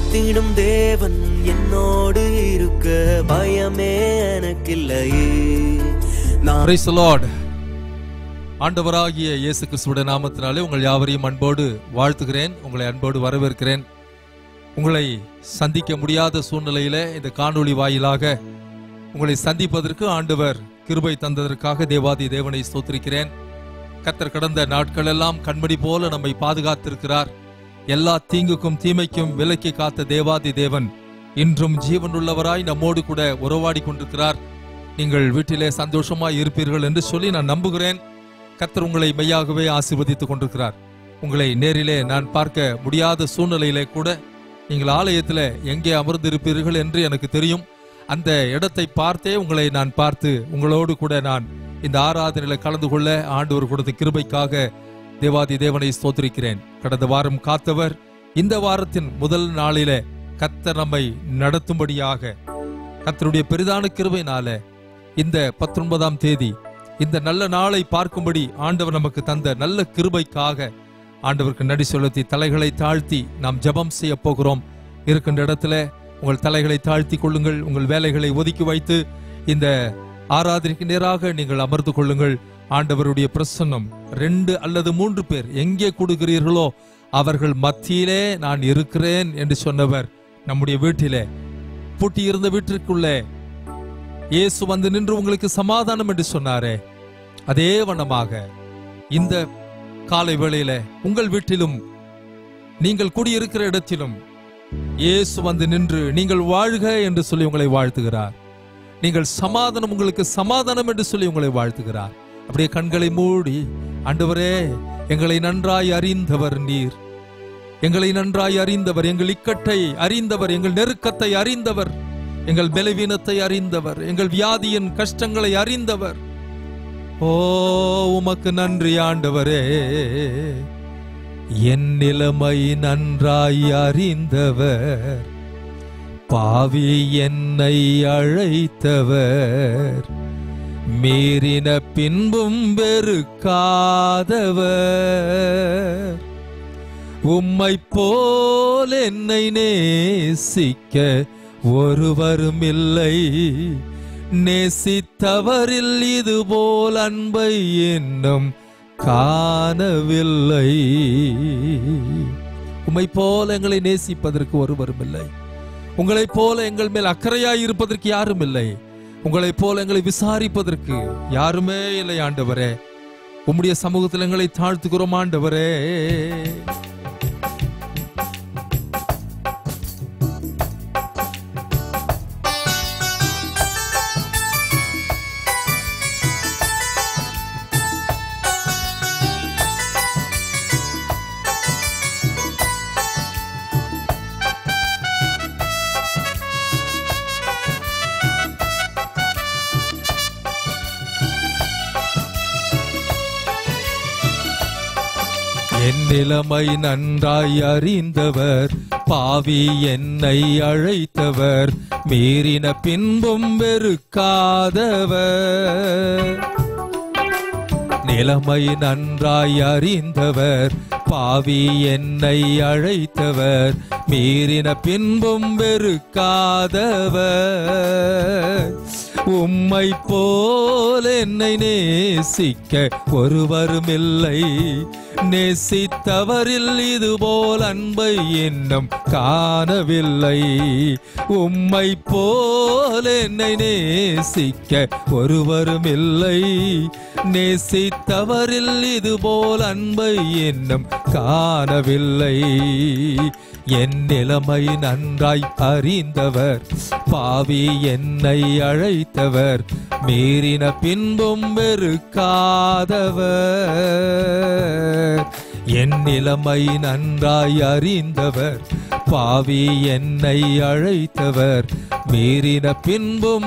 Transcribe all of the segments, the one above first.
நடத்திடும் தேவன் என்னோடு இருக்க பயமே எனக்கில்லையே நான் Praise the Lord. ஆண்டவராகிய இயேசு கிறிஸ்துவோட நாமத்தினாலே உங்கள் யாவரையும் அன்போடு வாழ்த்துகிறேன் உங்களை அன்போடு வரவேற்கிறேன் உங்களை சந்திக்க முடியாத சூழ்நிலையில இந்த காணொளி வாயிலாக உங்களை சந்திப்பதற்கு ஆண்டவர் கிருபை தந்ததற்காக தேவாதி தேவனை ஸ்தோத்திரிக்கிறேன் கத்தர் கடந்த நாட்கள் எல்லாம் கண்மணி போல நம்மை பாதுகாத்திருக்கிறார் எல்லா தீங்குக்கும் தீமைக்கும் விலக்கி காத்த தேவாதி தேவன் இன்றும் ஜீவனுள்ளவராய் நம்மோடு கூட உறவாடி கொண்டிருக்கிறார் நீங்கள் வீட்டிலே சந்தோஷமாய் இருப்பீர்கள் என்று சொல்லி நான் நம்புகிறேன் கர்த்தர் உங்களை மெய்யாகவே ஆசீர்வதித்துக் கொண்டிருக்கிறார் உங்களை நேரிலே நான் பார்க்க முடியாத சூழ்நிலையிலே கூட நீங்கள் ஆலயத்தில் எங்கே அமர்ந்திருப்பீர்கள் என்று எனக்கு தெரியும் அந்த இடத்தை பார்த்தே உங்களை நான் பார்த்து உங்களோடு கூட நான் இந்த ஆராதனையில கலந்து கொள்ள ஆண்டவர் கொடுத்த கிருபைக்காக தேவாதி தேவனை ஸ்தோத்திரிக்கிறேன் கடந்த வாரம் காத்தவர் இந்த வாரத்தின் முதல் நாளிலே கர்த்தர் நம்மை நடத்தும்படியாக கர்த்தருடைய பெரிதான கிருபையினால இந்த பத்தொன்பதாம் தேதி இந்த நல்ல நாளை பார்க்கும்படி ஆண்டவர் நமக்கு தந்த நல்ல கிருபைக்காக ஆண்டவருக்கு நடி செலுத்தி தலைகளை தாழ்த்தி நாம் ஜெபம் செய்ய போகிறோம் இருக்கின்ற இடத்துல உங்கள் தலைகளை தாழ்த்தி கொள்ளுங்கள் உங்கள் வேலைகளை ஒதுக்கி வைத்து இந்த ஆராதனைக்கு நேராக நீங்கள் அமர்ந்து கொள்ளுங்கள் ஆண்டவருடைய பிரசன்னம் ரெண்டு அல்லது மூன்று பேர் எங்கே கொடுக்கிறீர்களோ அவர்கள் மத்தியிலே நான் இருக்கிறேன் என்று சொன்னவர் நம்முடைய வீட்டிலே பூட்டியிருந்த வீட்டிற்குள்ளே இயேசு வந்து நின்று உங்களுக்கு சமாதானம் என்று சொன்னாரே அதே வண்ணமாக இந்த காலை வேளையில உங்கள் வீட்டிலும் நீங்கள் குடியிருக்கிற இடத்திலும் இயேசு வந்து நின்று நீங்கள் வாழ்க என்று சொல்லி உங்களை வாழ்த்துகிறார் நீங்கள் சமாதானம் உங்களுக்கு சமாதானம் என்று சொல்லி உங்களை வாழ்த்துகிறார் அப்படியே கண்களை மூடி ஆண்டவரே எங்களை நன்றாய் அறிந்தவர் நீர் எங்களை நன்றாய் அறிந்தவர் எங்கள் இக்கட்டை அறிந்தவர் எங்கள் நெருக்கத்தை அறிந்தவர் எங்கள் பலவீனத்தை அறிந்தவர் எங்கள் வியாதியின் கஷ்டங்களை அறிந்தவர் ஓ உமக்கு நன்றி ஆண்டவரே என் நிலைமை நன்றாய் அறிந்தவர் பாவி என்னை அழைத்தவர் மீறின பின்பும் வெறுக்காதவர் உம்மை போல் என்னை நேசிக்க ஒருவரும் இல்லை நேசித்தவரில் இதுபோல் அன்பை இன்னும் காணவில்லை உம்மை போல எங்களை நேசிப்பதற்கு ஒருவரும் இல்லை உங்களைப் போல எங்கள் மேல் அக்கறையாய் இருப்பதற்கு யாரும் இல்லை உங்களைப் போல எங்களை விசாரிப்பதற்கு யாருமே இல்லை ஆண்டவரே உம்முடைய சமூகத்தில் எங்களை தாழ்த்துகிறோம் ஆண்டவரே என் நிலைமை நன்றாய் அறிந்தவர் பாவி என்னை அழைத்தவர் மீறின பின்பும் வெறுக்காதவர் நிலைமை நன்றாய் அறிந்தவர் பாவி என்னை அழைத்தவர் மீறின பின்பும் வெறுக்காதவர் உம்மை போல் என்னை நேசிக்க ஒருவரும் இல்லை நேசித்தவரில் இதுபோல் அன்பை இன்னும் காணவில்லை உம்மை போல் என்னை நேசிக்க ஒருவரும் இல்லை நேசித்தவரில் இதுபோல் அன்பை இன்னும் காணவில்லை என் நிலைமை நன்றாய் அறிந்தவர் பாவி என்னை அழைத்தவர் மீறின பின்பும் வெறுக்காதவர் என் நிலைமை நன்றாய் அறிந்தவர் பாவி என்னை அழைத்தவர் மீறின பின்பும்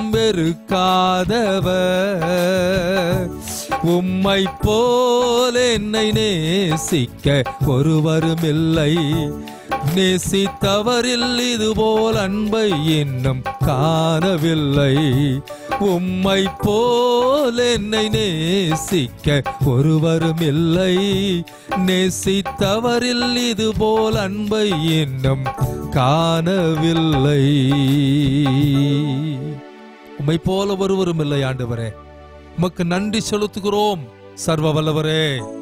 வெறுக்காதவர் உம்மை போல் என்னை நேசிக்க ஒருவரும் இல்லை நேசித்தவரில் இதுபோல் அன்பை இன்னும் காணவில்லை உம்மை போல் என்னை நேசிக்க ஒருவரும் இல்லை நேசித்தவரில் இது போல் அன்பை இன்னும் காணவில்லை உம்மை போல ஒருவரும் இல்லை ஆண்டவரே உமக்கு நன்றி செலுத்துகிறோம் சர்வ வல்லவரே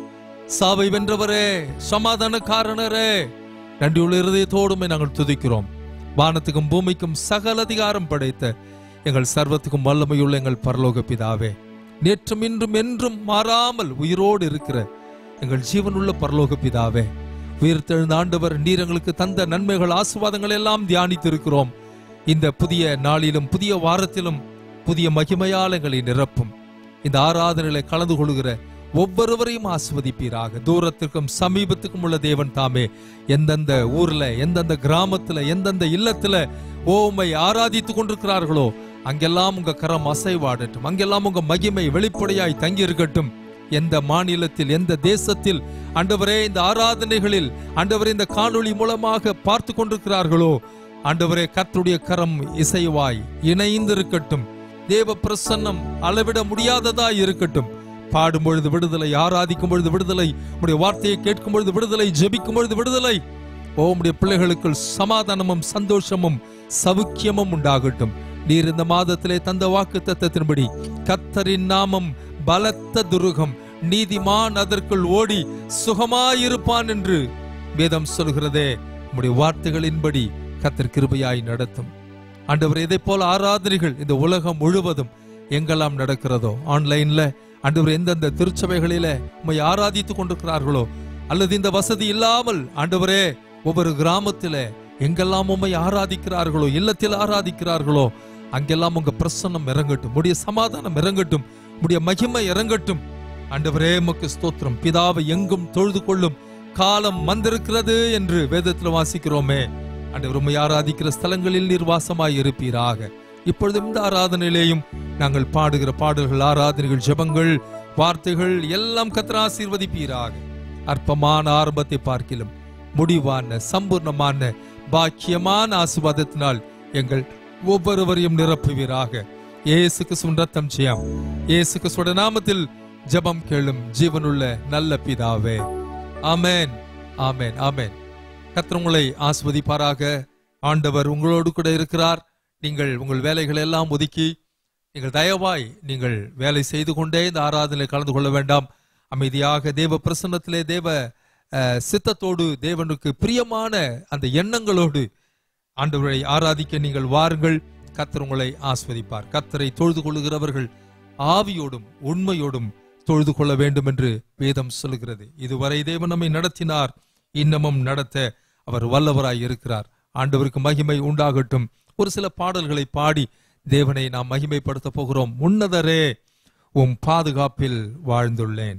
சாவை வென்றவரே சமாதானக்காரனரே நன்றியுள்ள இருதயத்தோடுமே நாங்கள் துதிக்கிறோம் வானத்துக்கும் பூமிக்கும் சகல அதிகாரம் படைத்த எங்கள் சர்வத்துக்கும் வல்லமையுள்ள எங்கள் பரலோக பிதாவே நேற்றும் இன்றும் என்றும் மாறாமல் உயிரோடு இருக்கிற எங்கள் ஜீவனுள்ள பரலோக பிதாவே உயிர்த்தெழுந்த ஆண்டவர் நீர் எங்களுக்கு தந்த நன்மைகள் ஆசுவாதங்கள் எல்லாம் தியானித்திருக்கிறோம் இந்த புதிய நாளிலும் புதிய வாரத்திலும் புதிய மகிமையால் எங்களை நிரப்பும் இந்த ஆராதனைகளை கலந்து கொள்கிற ஒவ்வொருவரையும் ஆஸ்வதிப்பீராக தூரத்திற்கும் சமீபத்துக்கும் உள்ள தேவன் தாமே எந்தெந்த ஊர்ல எந்தெந்த கிராமத்துல எந்தெந்த இல்லத்துல ஓமை ஆராதித்துக் கொண்டிருக்கிறார்களோ அங்கெல்லாம் உங்க கரம் அசைவாடட்டும் அங்கெல்லாம் உங்க மகிமை வெளிப்படையாய் தங்கி இருக்கட்டும் எந்த மாநிலத்தில் எந்த தேசத்தில் ஆண்டவரே இந்த ஆராதனைகளில் ஆண்டவரே இந்த காணொளி மூலமாக பார்த்து கொண்டிருக்கிறார்களோ ஆண்டவரே கர்த்தருடைய கரம் இசைவாய் இணைந்திருக்கட்டும் தேவ பிரசன்னம் அளவிட முடியாததாய் இருக்கட்டும் பாடும் பொழுது விடுதலை ஆராதிக்கும் பொழுது விடுதலை உடைய வார்த்தையை கேட்கும் பொழுது விடுதலை ஜெபிக்கும் பொழுது விடுதலை ஓ உம்முடைய பிள்ளைகளுக்குள் சமாதானமும் சந்தோஷமும் சவுக்கியமும் உண்டாகட்டும் நீர் இந்த மாதத்திலே தந்த வாக்கு தத்தத்தின்படி கத்தரின் நாமம் பலத்த துருகம் நீதிமான் அதற்குள் ஓடி சுகமாயிருப்பான் என்று வேதம் சொல்கிறதே உம்முடைய வார்த்தைகளின்படி கத்தர் கிருபையாய் நடத்தும் ஆண்டவர் இதை போல ஆராதனைகள் இந்த உலகம் முழுவதும் எங்கெல்லாம் நடக்கிறதோ ஆன்லைன்ல ஆண்டவர் எந்தெந்த திருச்சபைகளில உம்மை ஆராதித்துக் கொண்டிருக்கிறார்களோ அல்லது இந்த வசதி இல்லாமல் ஆண்டவரே ஒவ்வொரு கிராமத்தில எங்கெல்லாம் உம்மை ஆராதிக்கிறார்களோ இல்லத்தில் ஆராதிக்கிறார்களோ அங்கெல்லாம் உங்க பிரசன்னம் இறங்கட்டும் உடைய சமாதானம் இறங்கட்டும் உடைய மகிமை இறங்கட்டும் ஆண்டவரே உமக்கு ஸ்தோத்திரம் பிதாவை எங்கும் தொழுது கொள்ளும் காலம் வந்திருக்கிறது என்று வேதத்தில் வாசிக்கிறோமே ஆண்டவர் உம்மை ஆராதிக்கிற ஸ்தலங்களில் நீர் வாசமாய் இருப்பீராக இப்பொழுது இந்த ஆராதனையிலேயும் நாங்கள் பாடுகிற பாடல்கள் ஆராதனைகள் ஜெபங்கள் வார்த்தைகள் எல்லாம் கத்திர ஆசீர்வதிப்பீராக அற்பமான ஆரம்பத்தை பார்க்கிலும் முடிவான சம்பூர்ணமான பாக்கியமான ஆசிர்வாதத்தினால் எங்கள் ஒவ்வொருவரையும் நிரப்புவீராக இயேசு கிறிஸ்துவின் ரத்தம் ஜெயம் இயேசு கிறிஸ்துவோட நாமத்தில் ஜெபம் கேளும் ஜீவனுள்ள நல்ல பிதாவே ஆமென் ஆமென் ஆமென் கர்த்தர் உங்களை ஆஸ்வதிப்பாராக ஆண்டவர் உங்களோடு கூட இருக்கிறார் நீங்கள் உங்கள் வேலைகளை எல்லாம் ஒதுக்கி நீங்கள் தயவாய் நீங்கள் வேலை செய்து கொண்டே இந்த ஆராதனையில் கலந்து கொள்ள வேண்டாம் அமைதியாக தேவ பிரசன்னத்திலே தேவ அஹ், சித்தத்தோடு தேவனுக்கு பிரியமான அந்த எண்ணங்களோடு ஆண்டவரை ஆராதிக்க நீங்கள் வாருங்கள் கர்த்தர் உங்களை ஆஸ்வதிப்பார் கர்த்தரை தொழுது கொள்ளுகிறவர்கள் ஆவியோடும் உண்மையோடும் தொழுது கொள்ள வேண்டும் என்று வேதம் சொல்லுகிறது இதுவரை தேவன் நம்மை நடத்தினார் இன்னமும் நடத்த அவர் வல்லவராய் இருக்கிறார் ஆண்டவருக்கு மகிமை உண்டாகட்டும் ஒரு சில பாடல்களை பாடி தேவனை நாம் மகிமைப்படுத்த போகிறோம் உன்னதரே உம் பாதுகாப்பில் வாழ்ந்துள்ளேன்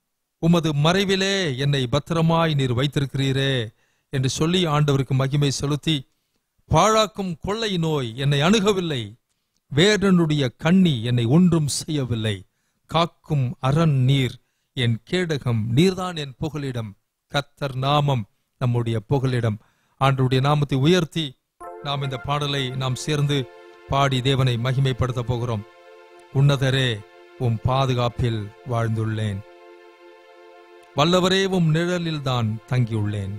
உமது மறைவிலே என்னை பத்திரமாய் நீர் வைத்திருக்கிறீரே என்று சொல்லி ஆண்டவருக்கு மகிமை செலுத்தி பாழாக்கும் கொள்ளை நோய் என்னை அணுகவில்லை வேடனுடைய கண்ணி என்னை ஒன்றும் செய்யவில்லை காக்கும் அரண் நீர் என் கேடகம் நீர்தான் என் புகலிடம் கத்தர் நாமம் நம்முடைய புகலிடம் ஆண்டவருடைய நாமத்தை உயர்த்தி நாம் இந்த பாடலை நாம் சேர்ந்து பாடி தேவனை மகிமைப்படுத்த போகிறோம் உன்னதரே உம் பாதுகாப்பில் வாழ்ந்துள்ளேன் வல்லவரே உம் நிழலில் தான் தங்கியுள்ளேன்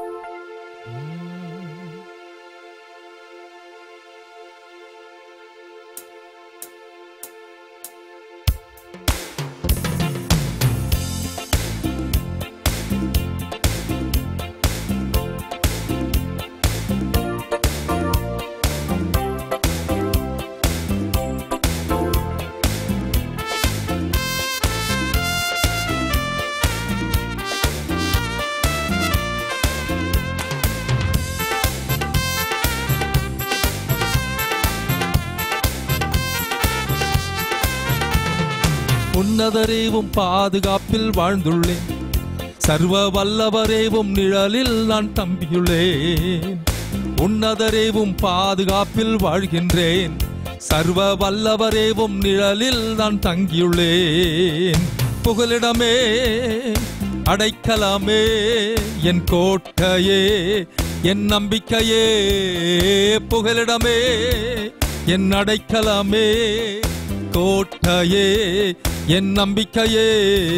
உன்னதரேவும் பாதுகாப்பில் வாழ்ந்துள்ளேன் சர்வ வல்லவரேவும் நிழலில் நான் தம்பியுள்ளேன் உன்னதரேவும் பாதுகாப்பில் வாழ்கின்றேன் சர்வ வல்லவரேவும் நிழலில் நான் தங்கியுள்ளேன் புகலிடமே அடைக்கலாமே என் கோட்டையே என் நம்பிக்கையே புகலிடமே என் அடைக்கலாமே கோட்டையே என் நம்பிக்கையே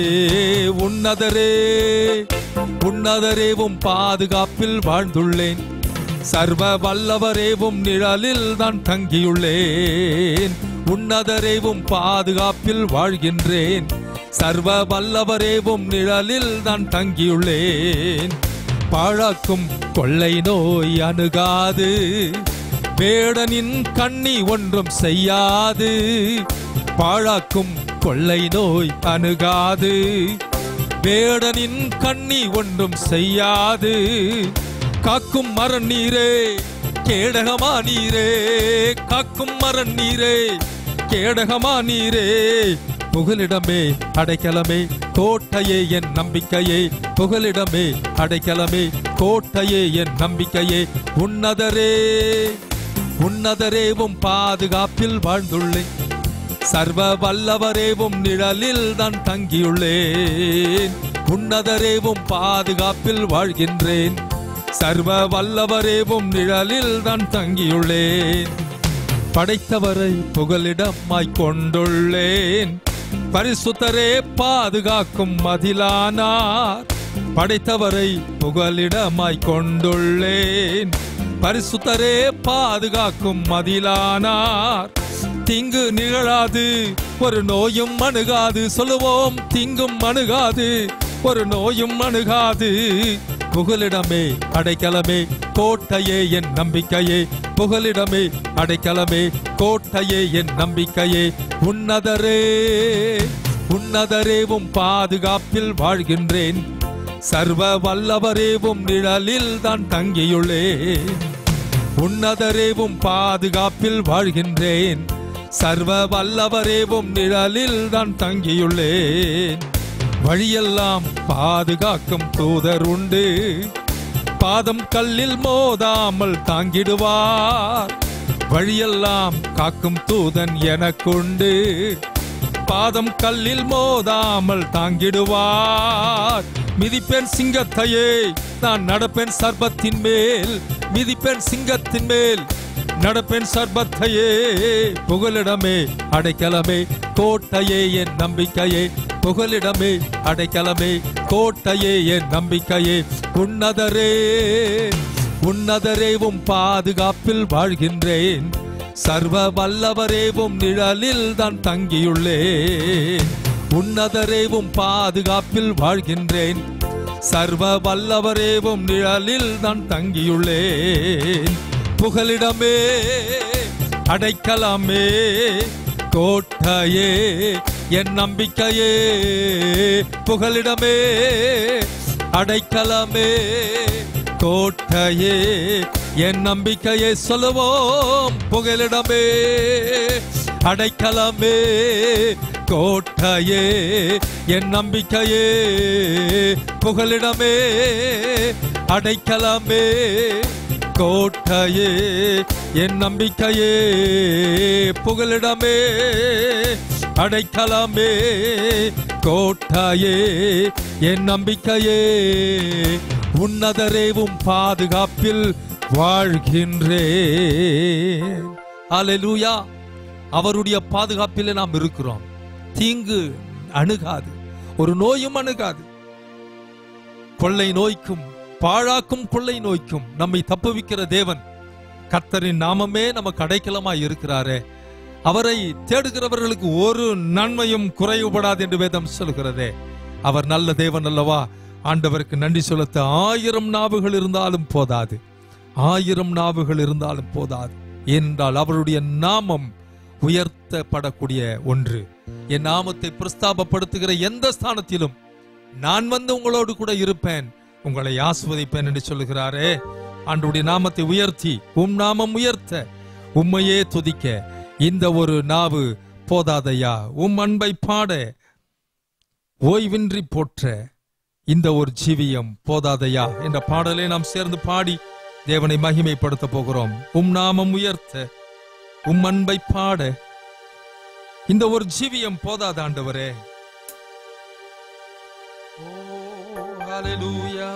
உன்னதரே உன்னதரேவும் பாதுகாப்பில் வாழ்ந்துள்ளேன் சர்வ வல்லவரேவும் நிழலில் தான் தங்கியுள்ளேன் உன்னதரேவும் பாதுகாப்பில் வாழ்கின்றேன் சர்வ வல்லவரேவும் நிழலில் தான் தங்கியுள்ளேன் பாழாக்கும் கொள்ளை நோய் அணுகாது வேடனின் கண்ணி ஒன்றும் செய்யாது பாழாக்கும் கொள்ளை நோய் அணுகாது வேடனின் கண்ணி ஒன்றும் செய்யாது காக்கும் மரம் நீரே கேடகமா நீரே காக்கும் மரம் நீரே கேடகமா நீரே புகலிடமே அடைக்கலமே கோட்டையே என் நம்பிக்கையே புகலிடமே அடைக்கலமே கோட்டையே என் நம்பிக்கையே உன்னதரே உன்னதரேவும் பாதுகாப்பில் வாழ்ந்துள்ளேன் சர்வ வல்லவரேவும் நிழலில் தான் தங்கியுள்ளேன் உன்னதரேவும் பாதுகாப்பில் வாழ்கின்றேன் சர்வ வல்லவரேவும் நிழலில் தான் தங்கியுள்ளேன் படைத்தவரை புகலிடமாய் கொண்டுள்ளேன் பரிசுத்தரே பாதுகாக்கும் மதிலானார் படைத்தவரை புகலிடமாய் கொண்டுள்ளேன் பரிசுத்தரே பாதுகாக்கும் மதிலானார் தீங்கு நிகழாது ஒரு நோயும் அணுகாது சொல்லுவோம் தீங்கும் அணுகாது ஒரு நோயும் அணுகாது புகலிடமே அடைக்கலமே கோட்டையே என் நம்பிக்கையே புகலிடமே அடைக்கலமே கோட்டையே என் நம்பிக்கையே உன்னதரே உன்னதரேவும் பாதுகாப்பில் வாழ்கின்றேன் சர்வ வல்லவரேவும் நிழலில் தான் தங்கியுள்ளேன் உன்னதரேவும் பாதுகாப்பில் வாழ்கின்றேன் சர்வ வல்லவரேவும் நிழலில் தான் தங்கியுள்ளேன் வழியெல்லாம் பாதுகாக்கும் தூதர் உண்டு பாதம் கல்லில் மோதாமல் தாங்கிடுவார் வழியெல்லாம் காக்கும் தூதன் எனக்குண்டு பாதம் கல்லில் மோதாமல் தாங்கிடுவார் மிதிப்பேன் சிங்கத்தையே நான் நடப்பேன் சர்பத்தின் மேல் மிதிப்பேன் சிங்கத்தின் மேல் நடப்பேன் சர்பத்தையே புகலிடமே அடைக்கலமே கோட்டையே என் நம்பிக்கையே புகலிடமே அடைக்கலமே கோட்டையே என் நம்பிக்கையே உன்னதரே உன்னதரேவும் பாதுகாப்பில் வாழ்கின்றேன் சர்வ வல்லவரேவும் நிழலில் தான் தங்கியுள்ளேன் உன்னதரேவும் பாதுகாப்பில் வாழ்கின்றேன் சர்வ வல்லவரேவும் நிழலில் தான் தங்கியுள்ளேன் புகலிடமே அடைக்கலாமே கோட்டையே என் நம்பிக்கையே புகலிடமே அடைக்கலமே கோட்டையே என் நம்பிக்கையை சொல்லுவோம் புகலிடமே அடைக்கலமே கோட்டையே என் நம்பிக்கையே புகலிடமே அடைக்கலமே கோட்டையே என் நம்பிக்கையே புகலிடமே அடைக்கலமே கோட்டையே என் நம்பிக்கையே உன்னதரேவும் பாதுகாப்பில் வாழ்கின்றேன் அல்லேலூயா அவருடைய பாதுகாப்பிலே நாம் இருக்கிறோம் தீங்கு அணுகாது ஒரு நோயும் அணுகாது கொள்ளை நோய்க்கும் பாழாக்கும் கொள்ளை நோய்க்கும் நம்மை தப்புவிக்கிற தேவன் கர்த்தரின் நாமமே நமக்கு அடைக்கலமாய் இருக்கிறாரே அவரை தேடுகிறவர்களுக்கு ஒரு நன்மையும் குறைவுபடாது என்று வேதம் சொல்கிறதே அவர் நல்ல தேவன் அல்லவா ஆண்டவருக்கு நன்றி செலுத்த ஆயிரம் நாவுகள் இருந்தாலும் போதாது ஆயிரம் நாவுகள் இருந்தாலும் போதாது என்றால் அவருடைய நாமம் உயர்த்தப்படக்கூடிய ஒன்று என் நாமத்தை பிரஸ்தாபப்படுத்துகிற எந்த ஸ்தானத்திலும் நான் வந்து உங்களோடு கூட இருப்பேன் உங்களை ஆஸ்வதிப்பேன் என்று சொல்லுகிறாரே ஆண்டுடைய நாமத்தை உயர்த்தி உம் நாமம் உயர்த்த உம்மையே துதிக்க இந்த ஒரு நாவு போதாதையா உம் அன்பை பாட ஓய்வின்றி போற்ற இந்த ஒரு ஜீவியம் போதாதையா என்ற பாடலை நாம் சேர்ந்து பாடி தேவனை மகிமைப்படுத்த போகிறோம் உம் நாமம் உயர்த்த உம் அன்பை பாட இந்த ஒரு ஜீவியம் போதாத ஆண்டவரே ஓ ஹalleluya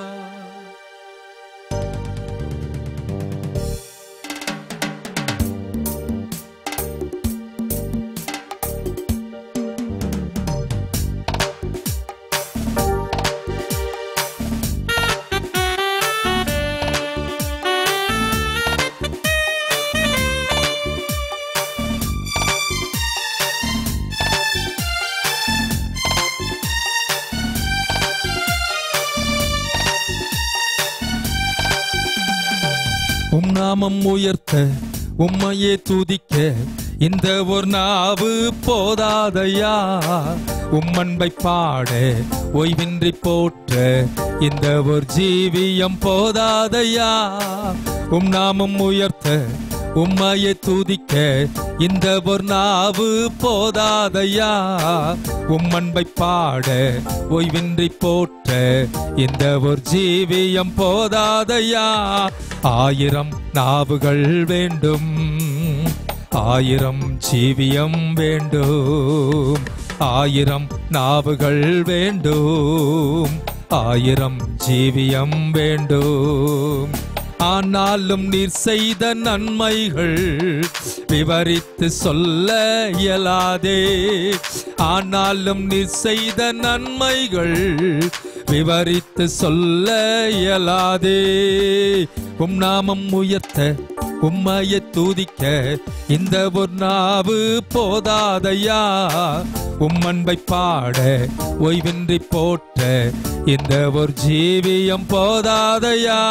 உம் நாமம் உயர்த்த உம்மையே துதிக்க இந்த ஒரு நாவு போதாதையா உம் அன்பை பாட ஓய்வின்றி போற்ற இந்த ஒரு ஜீவியம் போதாதையா உம் நாமம் உயர்த்த உம்மையை துதிக்க இந்த ஒரு நாவு போதாதையா உம் அன்பை பாட ஓய்வின்றி போற்ற இந்த ஒரு ஜீவியம் போதாதையா ஆயிரம் நாவுகள் வேண்டும் ஆயிரம் ஜீவியம் வேண்டும் ஆயிரம் நாவுகள் வேண்டும் ஆயிரம் ஜீவியம் வேண்டும் ஆனாலும் நீர் செய்த நன்மைகள் விவரித்து சொல்ல இயலாதே ஆனாலும் நீர் செய்த நன்மைகள் விவரித்து சொல்ல இயலாதே உம் நாமம் உயர்த்த உம்மையை தூதிக்க இந்த ஒரு நாவு போதாதையா உம் அன்பை பாட ஓய்வின்றி போற்ற இந்த ஒரு ஜீவியம் போதாதையா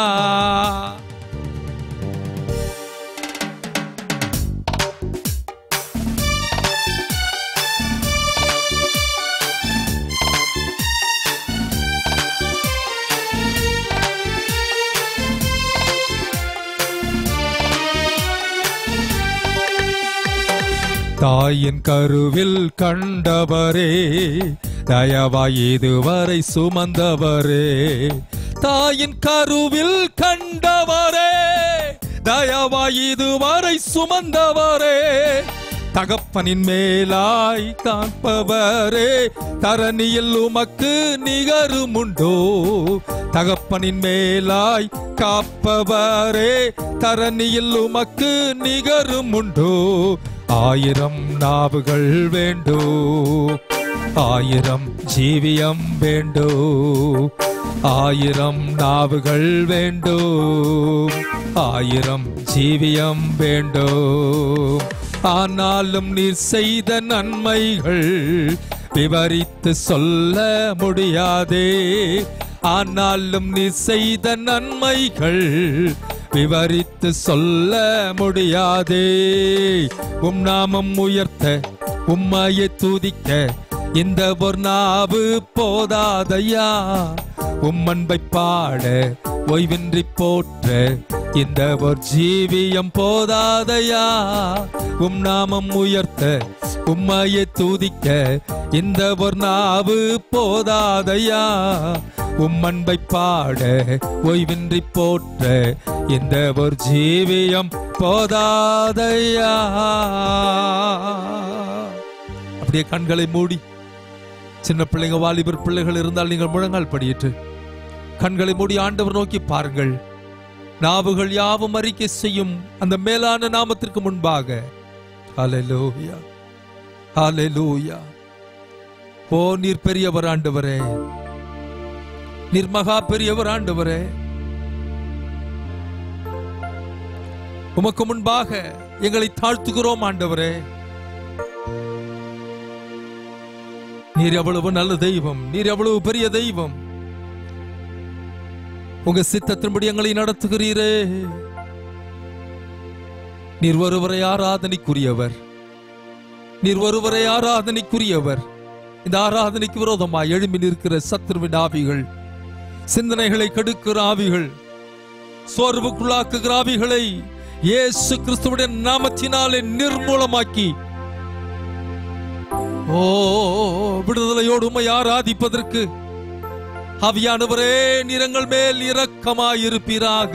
தாயின் கருவில் கண்டவரே தயவாய் இதுவரை சுமந்தவரே தாயின் கருவில் கண்டவரே தயவாய் இதுவரை சுமந்தவரே தகப்பனின் மேலாய் காண்பவரே தரணியில் உமக்கு நிகருமுண்டோ தகப்பனின் மேலாய் காப்பவரே தரணியில் உமக்கு நிகருமுண்டோ ஆயிரம் நாவுகள் வேண்டோ ஆயிரம் ஜீவியம் வேண்டோ ஆயிரம் நாவுகள் வேண்டோ ஆயிரம் ஜீவியம் வேண்டோ ஆனாலும் நீர் செய்த நன்மைகள் விவரித்து சொல்ல முடியாதே ஆனாலும் நீர் செய்த நன்மைகள் விவரித்து சொல்ல முடியாதே உம் நாமம் உயர்த்த உம்மையை துதிக்க இந்த ஒரு நாவு போதாதையா உம் அன்பை பாட ஓய்வின்றி போற்ற இந்த ஒரு ஜீவியம் போதாதையா உம் நாமம் உயர்த்த உம்மையை துதிக்க இந்த ஒரு நாவு போதாதையா உம் அன்பை பாட ஓய்வின்றி போற்ற இந்த ஒரு ஜீவியம் போதாதையா அப்படியே கண்களை மூடி சின்ன பிள்ளைங்க வாலிபர் பிள்ளைகள் இருந்தால் நீங்கள் முழங்கால் படியிட்டு கண்களை மூடி ஆண்டவர் நோக்கி பாருங்கள் நாவுகள் யாவும் அறிக்கை செய்யும் அந்த மேலான நாமத்திற்கு முன்பாக ஹalleluya ஹalleluya ஓ நீர் பெரியவர் ஆண்டவரே நீர் மகா பெரியவர் ஆண்டவரே உமக்கு முன்பாக எங்களை தாழ்த்துகிறோம் ஆண்டவரே நீர் எவ்வளவு நல்ல தெய்வம் நீர் எவ்வளவு பெரிய தெய்வம் உங்க சித்தத்தின்படி எங்களை நடத்துகிறீரே நீர் ஒருவரை ஆராதனைக்குரியவர் நீர் ஒருவரை ஆராதனைக்குரியவர் இந்த ஆராதனைக்கு விரோதமாய் எழும்பி நிற்கிற சத்துருவின் ஆவிகள் சிந்தனைகளை கெடுக்கிற ஆவிகள் சோர்வுக்குள்ளாக்குகிற ஆவிகளை இயேசு கிறிஸ்துவுடைய நாமத்தினாலே நிர்மூலமாக்கி ஓ விடுதலையோடு உம்மை ஆராதிப்பதற்கு ஆவியானவரே நிறங்கள் மேல் இரக்கமாயிருப்பீராக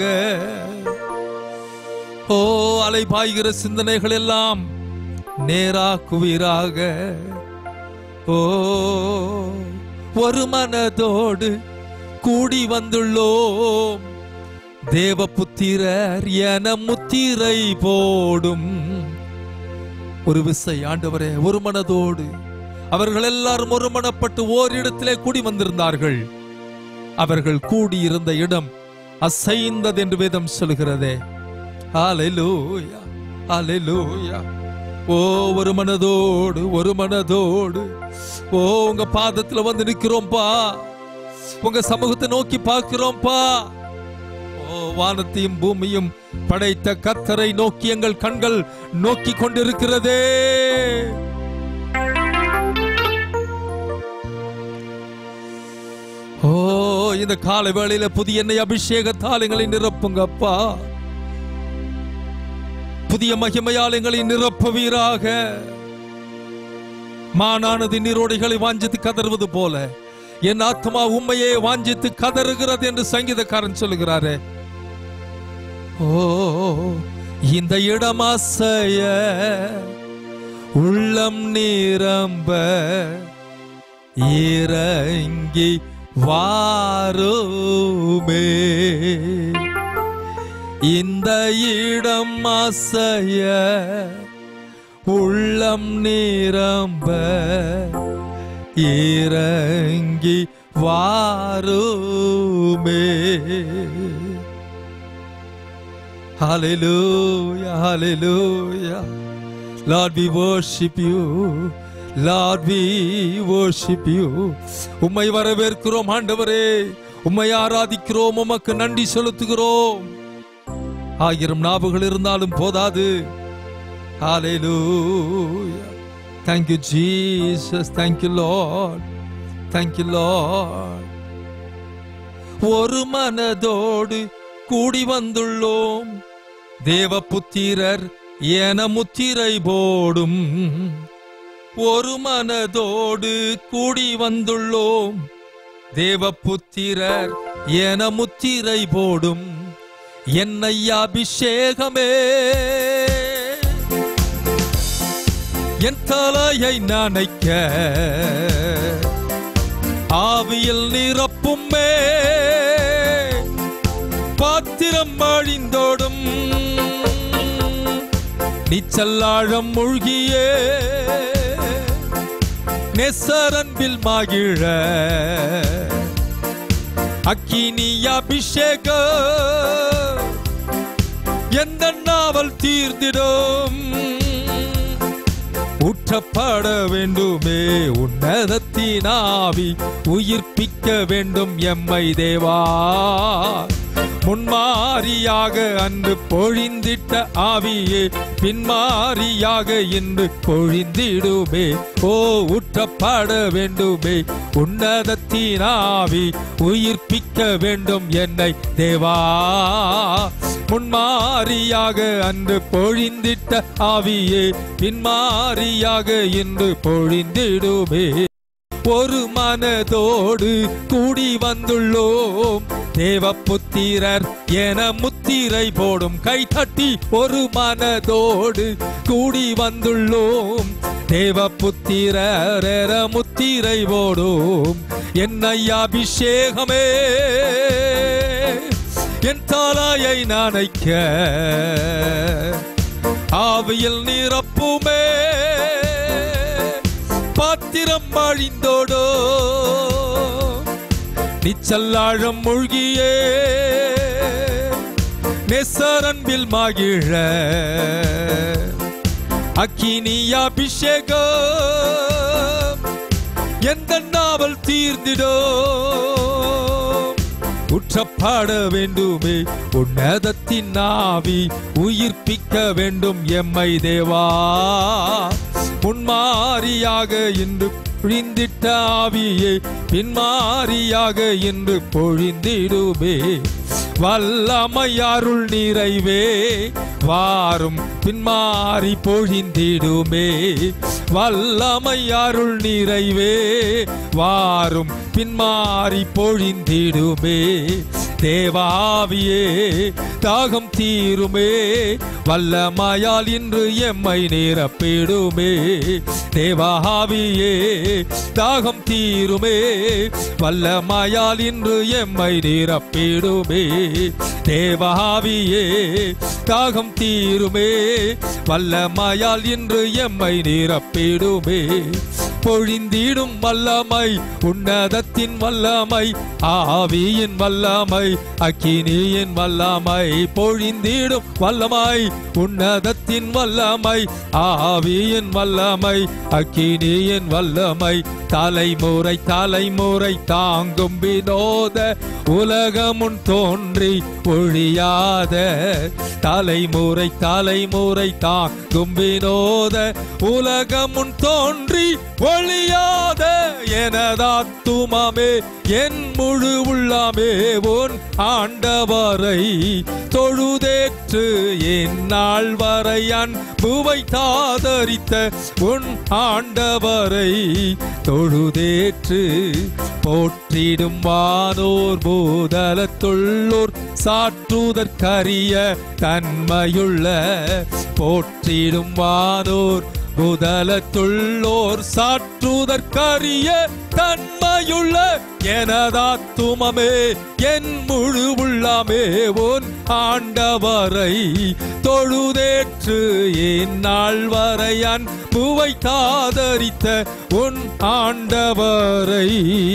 ஓ அலை பாய்கிற சிந்தனைகள் எல்லாம் நேராக்குவீராக ஓ ஒரு மனதோடு கூடி வந்துள்ளோம் தேவ புத்திரர் என முத்திரை போடும் ஒரு விசை ஆண்டவரே ஒரு மனதோடு அவர்கள் எல்லாரும் ஒரு மனப்பட்டு ஓரிடத்திலே கூடி வந்திருந்தார்கள் அவர்கள் கூடியிருந்த இடம் அசைந்தது என்று வேதம் சொல்கிறதே ஹalleluya ஹalleluya ஓ ஒரு மனதோடு ஒரு மனதோடு ஓ உங்க பாதத்துல வந்து நிக்கிறோம்பா உங்க சமூகத்தை நோக்கி பார்க்கிறோம்பா ஓ வானத்தையும் பூமியும் படைத்த கத்தரை நோக்கி எங்கள் கண்கள் நோக்கி கொண்டிருக்கிறதே ஓ இந்த காலை வேளையில புதிய எண்ணெய் அபிஷேகத்தால் எங்களை நிரப்புங்க அப்பா புதிய மகிமையால் எங்களை நிரப்புவீராக மானானது நீரோடைகளை வாஞ்சித்து கதறுவது போல என் ஆத்மா உண்மையே வாஞ்சித்து கதறுகிறது என்று சங்கீதக்காரன் சொல்லுகிறாரே ஓ இந்த இடமாசைய உள்ளம் நிரம்ப இறங்கி வாருமே இந்த இடம் அசைய உள்ளம் நிரம்ப இறங்கி வாருமே Hallelujah, hallelujah. Lord, we worship you. Lord, we worship you. உம்மை வரவேற்கிறோம் ஆண்டவரே உம்மை ஆராதிக்கிறோம் உமக்கு நன்றி செலுத்துகிறோம் ஆயிரம் நாவுகள் இருந்தாலும் போதாது Hallelujah. Thank you, Jesus. Thank you, Lord. Thank you, Lord. ஒரு மனதோடு கூடி வந்துள்ளோம் தேவ புத்திரர் என முத்திரை போடும் ஒரு மனதோடு கூடி வந்துள்ளோம் தேவ புத்திரர் என முத்திரை போடும் என்னை அபிஷேகமே என் தலையை நனைக்க ஆவியில் நிரப்புமே பாத்திரம் அழிந்தோடும் நீச்சல்லாழம் மூழ்கியே நெசரன்பில் மகிழ அக்கினி அபிஷேக எந்த நாவல் தீர்ந்திடும் ஊற்றப்பட வேண்டுமே உன்னதத்தின் ஆவி உயிர்ப்பிக்க வேண்டும் எம்மை தேவா முன்மாரியாக அன்று பொழிந்திட்ட ஆவியே பின்மாரியாக இன்று பொழிந்திடுமே ஓ ஊற்றப்பட வேண்டுமே உன்னதத்தின் ஆவி உயிர்ப்பிக்க வேண்டும் என்னை தேவா முன்மாரியாக அன்று பொழிந்திட்ட ஆவியே பின்மாரியாக இன்று பொழிந்திடுமே ஒரு மனதோடு கூடி வந்துள்ளோம் தேவ புத்திரர் என முத்திரை போடும் கை தட்டி ஒரு மனதோடு கூடி வந்துள்ளோம் தேவ புத்திரர் என முத்திரை போடும் என்னை அபிஷேகமே என் தாலாயை நனைக்க ஆவியில் நிரப்புமே பாத்திரம் அழிந்தோடோ நிச்சல்லாழம் மூழ்கியே நெசரன்பில் மகிழ அக்கினி அபிஷேகம் எந்த நாவல் தீர்ந்திடும் உற்றப்பட வேண்டுமே உன்னதத்தின் ஆவி உயிர்ப்பிக்க வேண்டும் எம்மை தேவா முன்மாரியாக இன்று பொழிந்திட்ட ஆவியை பின்மாரியாக இன்று பொழிந்திடுமே வல்லமை அருள் நிறைவே வாரும் பின்மாறி பொழிந்திடுமே வல்லமை அருள் நிறைவே வாரும் பின்மாறி பொழிந்திடுமே தேவாவியே தாகம் தீருமே வல்லமையால் இன்று எம்மை நிரப்பிடுமே தேவாவியே தாகம் தீருமே வல்லமையால் இன்று எம்மை நிரப்பிடுமே தேவாவியே தாகம் தீருமே வல்லமையால் இன்று எம்மை நிரப்பிடுமே பொழிந்திடும் வல்லமை உன்னதத்தின் வல்லமை ஆவியின் வல்லமை அக்கினியின் வல்லமை பொழிந்திடும் வல்லமை உன்னதத்தின் வல்லமை ஆவியின் வல்லமை அக்கினியின் வல்லமை தலைமுறை தலைமுறை தாங்கும் வினோத உலகமுன் தோன்றி ஒழியாத தலைமுறை தலைமுறை தாங்கும் வினோத உலகமுன் தோன்றி ஒழியாத எனதாத்துமமே என் முழு உள்ளமே உன் ஆண்டவரை தொழுதேற்று என் நாள் வரை அன்புவை தாதரித்த உன் ஆண்டவரை தொழுதேற்று போற்றிடும் வானோர் பூதலத்துள்ளோர் சாற்றுதற்கரிய தன்மையுள்ள போற்றிடும் வானோர் முதலத்துள்ளோர் சாற்றுதற்கரிய தன்மையுள்ள எனதாத்துமமே என் முழு உள்ளமே உன் ஆண்டவரை தொழுதேற்று என் நாள் வரை அன்புவை தாதரித்த உன் ஆண்டவரை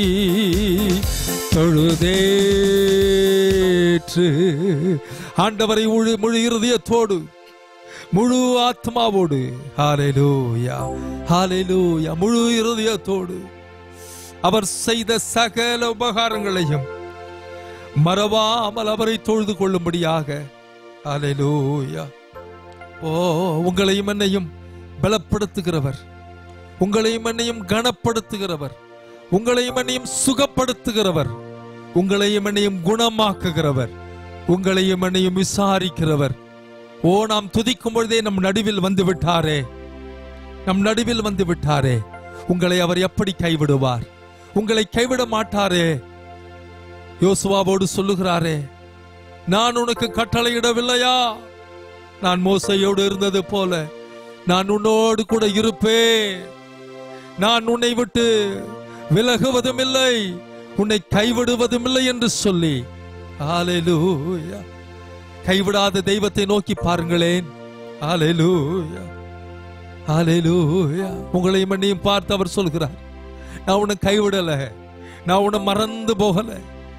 தொழுதேற்று ஆண்டவரை முழு முழு இருதயத்தோடு முழு ஆத்மாவோடு ஹalleluya ஹalleluya முழு இருதயத்தோடு அவர் செய்த சகல உபகாரங்களையும் மறவாமல் அவரை தொழுது கொள்ளும்படியாக ஹalleluya ஓ உங்களையும் என்னையும் பலப்படுத்துகிறவர் உங்களையும் என்னையும் கனப்படுத்துகிறவர் உங்களையும் என்னையும் சுகப்படுத்துகிறவர் உங்களையும் என்னையும் குணமாக்குகிறவர் உங்களையும் என்னையும் விசாரிக்கிறவர் ஓ நாம் துதிக்கும் பொழுதே நம் நடுவில் வந்து விட்டாரே நம் நடுவில் வந்து விட்டாரே உங்களை அவர் எப்படி கைவிடுவார் உங்களை கைவிட மாட்டாரே யோசுவாவோடு சொல்லுகிறாரே நான் உனக்கு கட்டளையிடவில்லையா நான் மோசையோடு இருந்தது போல நான் உன்னோடு கூட இருப்பேன் நான் உன்னை விட்டு விலகுவதும் இல்லை உன்னை கைவிடுவதும் இல்லை என்று சொல்லி ஹalleluya கைவிடாத தெய்வத்தை நோக்கி பாருங்களேன் ஹalleluya ஹalleluya உங்களை மண்ணியும் பார்த்து அவர் சொல்கிறார் நான் உன்னை கைவிடல நான் உன்னை மறந்து போகல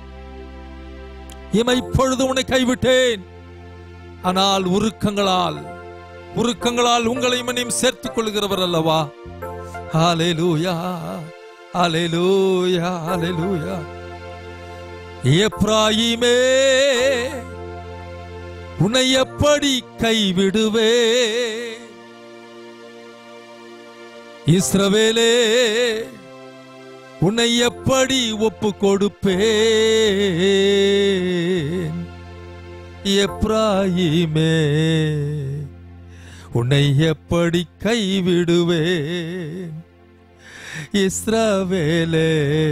இமை இப்பொழுது உன்னை கைவிட்டேன் ஆனால் உருக்கங்களால் உருக்கங்களால் உங்களை மண்ணியும் சேர்த்துக் கொள்கிறவர் அல்லவா ஹalleluya ஹalleluya ஹalleluya எப்ராயிமே உன்னை எப்படி கைவிடுவே இஸ்ரவேலே உன்னை எப்படி ஒப்பு கொடுப்பேன் எப்ராயிமே உன்னை எப்படி கைவிடுவேன் இஸ்ரவேலே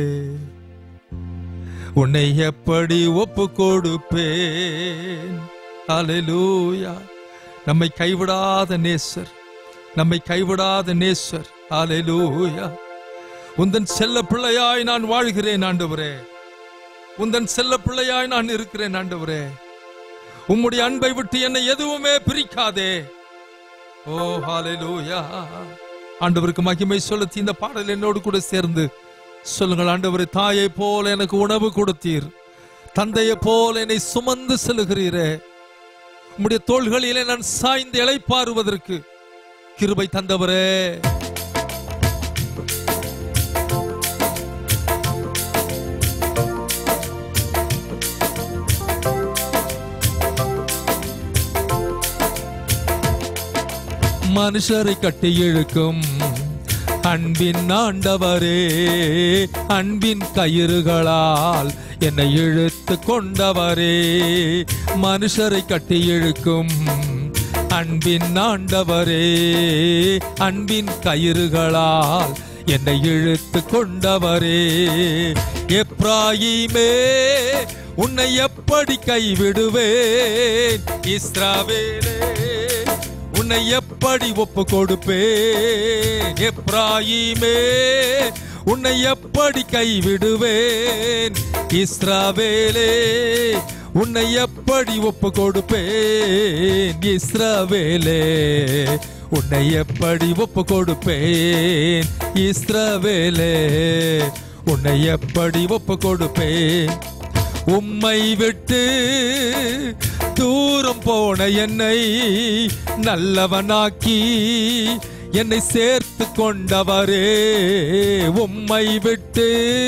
உன்னை எப்படி ஒப்பு கொடுப்பேன் ஹalleluya நம்மை கைவிடாத நேசர் நம்மை கைவிடாத நேசர் ஹalleluya உந்தன் செல்ல பிள்ளையாய் நான் வாழ்கிறேன் ஆண்டவரே உந்தன் செல்ல பிள்ளையாய் நான் இருக்கிறேன் ஆண்டவரே உம்முடைய அன்பை விட்டு என்னை எதுவுமே பிரிக்காதே ஓ ஹalleluya ஆண்டவருக்கு மகிமை செலுத்தி இந்த பாடல் என்னோடு கூட சேர்ந்து சொல்லுங்கள் ஆண்டவரே தாயை போல எனக்கு உணவு கொடுத்தீர் தந்தையை போல என்னை சுமந்து செல்லுகிறீரே உம்முடைய தோள்களிலே நான் சாய்ந்து இளைப்பாறுவதற்கு கிருபை தந்தவரே மனுஷரை கட்டி இழுக்கும் அன்பின் ஆண்டவரே அன்பின் கயிறுகளால் என்னை இழுத்து கொண்டவரே மனுஷரை கட்டி இழுக்கும் அன்பின் ஆண்டவரே அன்பின் கயிறுகளால் என்னை இழுத்து கொண்டவரே எப்ராயிமே உன்னை எப்படி கைவிடுவேன் இஸ்ராவேலே உன்னை எப்படி ஒப்பு கொடுப்பேன் எப்ராயிமே உன்னை எப்படி கைவிடுவேன் இஸ்ராவேலே உன்னை எப்படி ஒப்பு கொடுப்பேன் இஸ்ரவேலே உன்னை எப்படி ஒப்பு கொடுப்பேன் இஸ்ரவேலே உன்னை எப்படி ஒப்பு கொடுப்பேன் உம்மை விட்டு தூரம் போன என்னை நல்லவனாக்கி என்னை சேர்த்து கொண்டவரே உம்மை விட்டு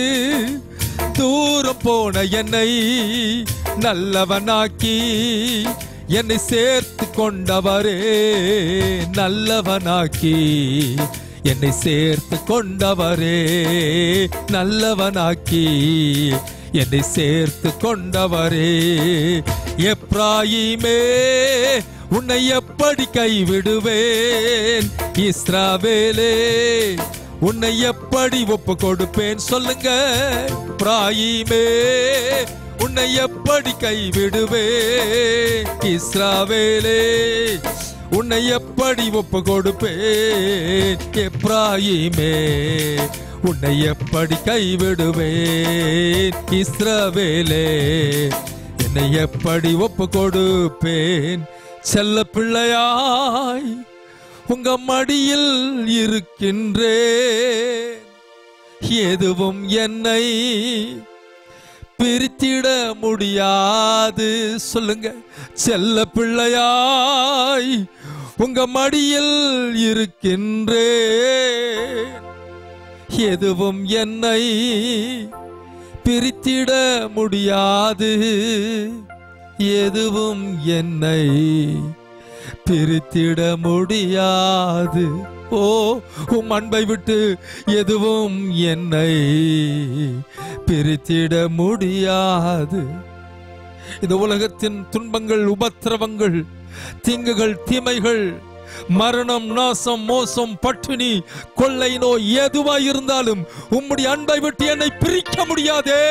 தூரம் போன என்னை நல்லவனாக்கி என்னை சேர்த்து கொண்டவரே நல்லவனாக்கி என்னை சேர்த்து கொண்டவரே நல்லவனாக்கி என்னை சேர்த்து கொண்டவரே எப்ராயிமே உன்னை எப்படி கைவிடுவேன் இஸ்ராவேலே உன்னை எப்படி ஒப்பு கொடுப்பேன் சொல்லுங்க பிராயிமே உன்னை எப்படி கைவிடுவேன் இஸ்ராவேலே உன்னை எப்படி ஒப்பு கொடுப்பேன் எப்ராயிமே உன்னை எப்படி கைவிடுவேன் இஸ்ரவேலே என்னை எப்படி ஒப்பு கொடுப்பேன் செல்ல பிள்ளையாய் உங்க மடியில் இருக்கின்றேன் எதுவும் என்னை பிரித்திட முடியாது சொல்லுங்க செல்ல பிள்ளையாய் உங்க மடியில் இருக்கின்றேன் எதுவும் என்னை பிரித்திட முடியாது எதுவும் என்னை பிரித்திட முடியாது ஓ உம் அன்பை விட்டு எதுவும் என்னை பிரித்திட முடியாது இந்த உலகத்தின் துன்பங்கள் உபத்திரவங்கள் தீங்குகள் தீமைகள் மரணம் நாசம் மோசம் பட்டினி கொள்ளை நோய் எதுவாய் இருந்தாலும் உம்முடைய அன்பை விட்டு என்னை பிரிக்க முடியாதே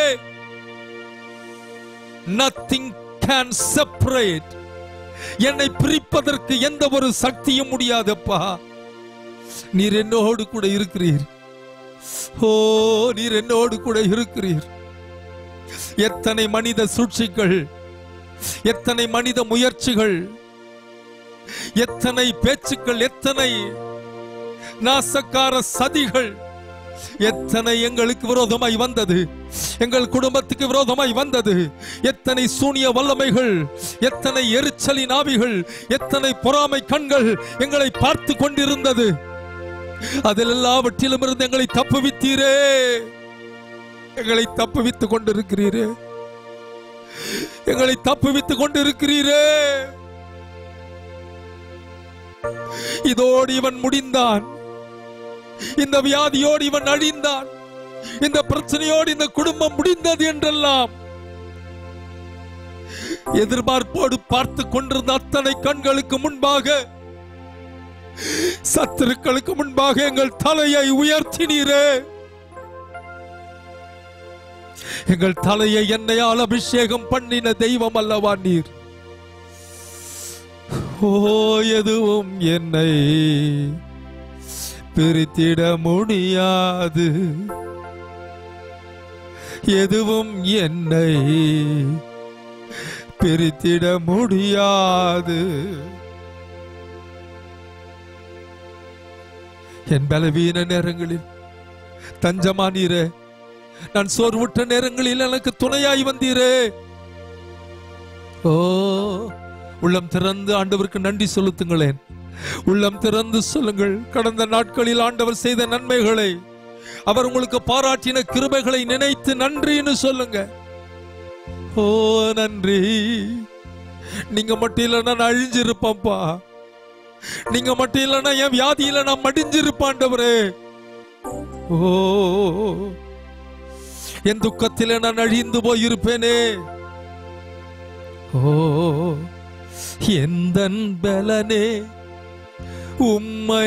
நத்திங் கேன் செப்பரேட் என்னை பிரிப்பதற்கு எந்த ஒரு சக்தியும் முடியாதப்பா நீர் என்னோடு கூட இருக்கிறீர் ஓ நீர் என்னோடு கூட இருக்கிறீர் எத்தனை மனித சூழ்ச்சிகள் எத்தனை மனித முயற்சிகள் எத்தனை பேச்சுக்கள் எத்தனை நாசக்கார சதிகள் எத்தனை எங்களுக்கு விரோதமாய் வந்தது எங்கள் குடும்பத்துக்கு விரோதமாய் வந்தது எத்தனை சூனிய வல்லமைகள் எத்தனை எரிச்சலின் ஆவிகள் எத்தனை பொறாமை கண்கள் எங்களை பார்த்து கொண்டிருந்தது அதில் எல்லாவற்றிலும் இருந்து எங்களை தப்புவித்தீரே எங்களை தப்புவித்துக் கொண்டிருக்கிறீரே எங்களை தப்புவித்துக் கொண்டிருக்கிறீரே இதோடு இவன் முடிந்தான் இந்த வியாதியோடு இவன் அழிந்தான் இந்த பிரச்சனையோடு இந்த குடும்பம் முடிந்தது என்றெல்லாம் எதிர்பார்ப்போடு பார்த்து கொண்டிருந்த அத்தனை கண்களுக்கு முன்பாக சத்துருக்களுக்கு முன்பாக எங்கள் தலையை உயர்த்தினீரே எங்கள் தலையை என்னையால் அபிஷேகம் பண்ணின தெய்வம் அல்லவா நீர் ஓ எதுவும் என்னை பிரித்திட முடியாது எதுவும் என்னை பிரித்திட முடியாது என் பலவீன நேரங்களில் தஞ்சமானீரே நான் சோர்வுற்ற நேரங்களில் எனக்கு துணையாய் வந்தீரே ஓ உள்ளம் திறந்து ஆண்டவருக்கு நன்றி செலுத்துங்களேன் உள்ளம் திறந்து சொல்லுங்கள் கடந்த நாட்களில் ஆண்டவர் செய்த நன்மைகளை அவர் உங்களுக்கு பாராட்டின கிருபைகளை நினைத்து நன்றின்னு சொல்லுங்க ஓ நன்றி நீங்க மட்டும் இல்லைன்னா நான் அழிஞ்சிருப்பேன்ப்பா நீங்க மட்டும் இல்லைன்னா என் வியாதியில நான் மடிஞ்சிருப்பாண்டவரே ஓ என் துக்கத்திலே நான் அழிந்து போயிருப்பேனே ஓ எந்தன் பலனே உம்மை